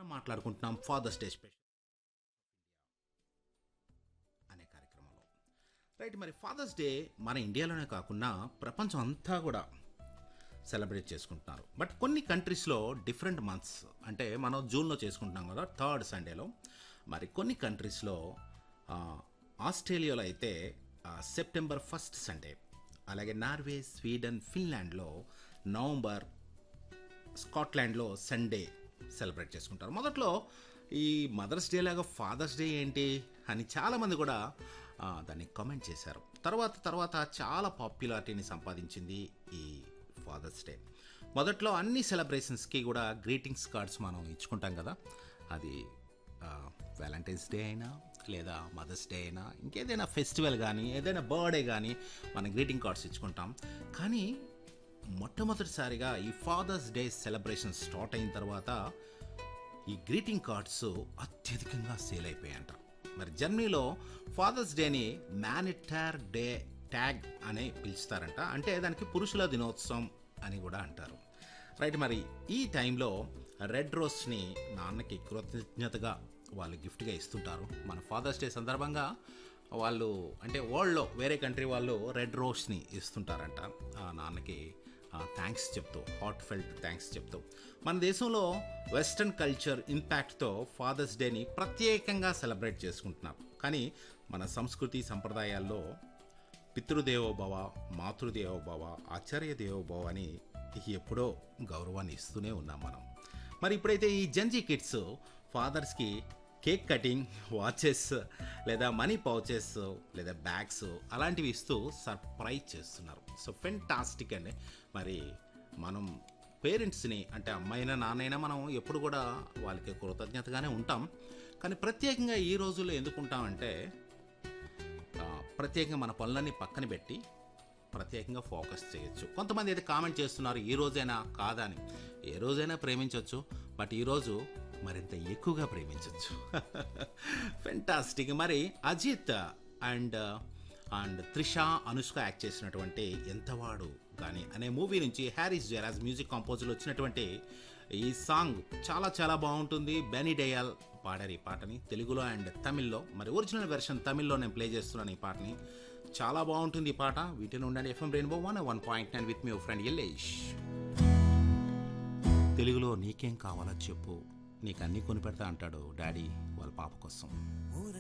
మనం మాట్లాడుకుంటున్నాం fathers day special అనే కార్యక్రమంలో రైట్ మరి ఫాదర్స్ డే మన ఇండియాలోనే కాకుండా ప్రపంచం అంతా కూడా సెలబ్రేట్ చేసుకుంటున్నారు బట్ కొన్ని కంట్రీస్లో డిఫరెంట్ మంత్స్ అంటే మనం జూన్లో చేసుకుంటున్నాం కదా థర్డ్ సండేలో మరి కొన్ని కంట్రీస్లో ఆ, ఆస్ట్రేలియాలో అయితే ఆ, సెప్టెంబర్ ఫస్ట్ సండే అలాగే నార్వే స్వీడన్ ఫిన్లాండ్లో నవంబర్ స్కాట్లాండ్లో సండే సెలబ్రేట్ చేసుకుంటారు మొదట్లో ఈ మదర్స్ డే లాగా ఫాదర్స్ డే ఏంటి అని చాలామంది కూడా ఆ, దాన్ని కామెంట్ చేశారు తర్వాత తర్వాత చాలా పాపులారిటీని సంపాదించింది ఈ ఫాదర్స్ డే మొదట్లో అన్ని సెలబ్రేషన్స్కి కూడా గ్రీటింగ్స్ కార్డ్స్ మనం ఇచ్చుకుంటాం కదా అది వ్యాలంటైన్స్ డే అయినా లేదా మదర్స్ డే అయినా ఇంకేదైనా ఫెస్టివల్ కానీ ఏదైనా బర్త్డే కానీ మనం గ్రీటింగ్ కార్డ్స్ ఇచ్చుకుంటాం కానీ మొట్టమొదటిసారిగా ఈ ఫాదర్స్ డే సెలబ్రేషన్ స్టార్ట్ అయిన తర్వాత ఈ గ్రీటింగ్ కార్డ్స్ అత్యధికంగా సేల్ అయిపోయాయంట మరి జర్మనీలో ఫాదర్స్ డేని మ్యానిటర్ డే ట్యాగ్ అని పిలుస్తారంట అంటే దానికి పురుషుల దినోత్సవం అని కూడా అంటారు రైట్ మరి ఈ టైంలో రెడ్ రోస్ని నాన్నకి కృతజ్ఞతగా వాళ్ళు గిఫ్ట్గా ఇస్తుంటారు మన ఫాదర్స్ డే సందర్భంగా వాళ్ళు అంటే వరల్డ్లో వేరే కంట్రీ వాళ్ళు రెడ్ రోస్ని ఇస్తుంటారంట ఆ నాన్నకి థ్యాంక్స్ చెప్తూ హార్ట్ ఫెల్ట్ థ్యాంక్స్ చెప్తూ మన దేశంలో వెస్ట్రన్ కల్చర్ ఇంపాక్ట్తో ఫాదర్స్ డేని ప్రత్యేకంగా సెలబ్రేట్ చేసుకుంటున్నారు కానీ మన సంస్కృతి సంప్రదాయాల్లో పితృదేవోభవ మాతృదేవోభవ ఆచార్య దేవోభవ అని ఎప్పుడో గౌరవాన్ని ఇస్తూనే ఉన్నాం మనం మరి ఇప్పుడైతే ఈ జంజీ కిడ్స్ ఫాదర్స్కి కేక్ కటింగ్ వాచెస్ లేదా మనీ పౌచెస్ లేదా బ్యాగ్స్ అలాంటివి ఇస్తూ సర్ప్రైజ్ చేస్తున్నారు సో ఫెంటాస్టిక్ అండి మరి మనం పేరెంట్స్ని అంటే అమ్మాయినా నాన్నైనా మనం ఎప్పుడు కూడా వాళ్ళకి కృతజ్ఞతగానే ఉంటాం కానీ ప్రత్యేకంగా ఈ రోజుల్లో ఎందుకు ఉంటామంటే ఆ, ప్రత్యేకంగా మన పనులన్నీ పక్కన పెట్టి ప్రత్యేకంగా ఫోకస్ చేయొచ్చు కొంతమంది అయితే కామెంట్ చేస్తున్నారు ఈ రోజైనా కాదా అని ఏ రోజైనా ప్రేమించవచ్చు బట్ ఈరోజు మరింత ఎక్కువగా ప్రేమించవచ్చు ఫెంటాస్టిక్ మరి Ajith and and Trisha Anushka act చేసినటువంటి ఎంతవాడు కానీ అనే మూవీ నుంచి హ్యారీస్ జయరాజ్ మ్యూజిక్ కంపోజర్లో వచ్చినటువంటి ఈ సాంగ్ చాలా చాలా బాగుంటుంది బెనీ డయాల్ పాడారు ఈ పాటని తెలుగులో అండ్ తమిళ్లో మరి ఒరిజినల్ వెర్షన్ తమిళ్లో నేను ప్లే చేస్తున్నాను ఈ పాటని చాలా బాగుంటుంది ఈ పాట వీటిలో ఉండండి FM rainbow one one point nine with మీ ఫ్రెండ్ ఎల్లేష్ తెలుగులో నీకేం కావాలో చెప్పు నీకు అన్నీ కొనిపెడతా అంటాడు డాడీ వాళ్ళ పాప కోసం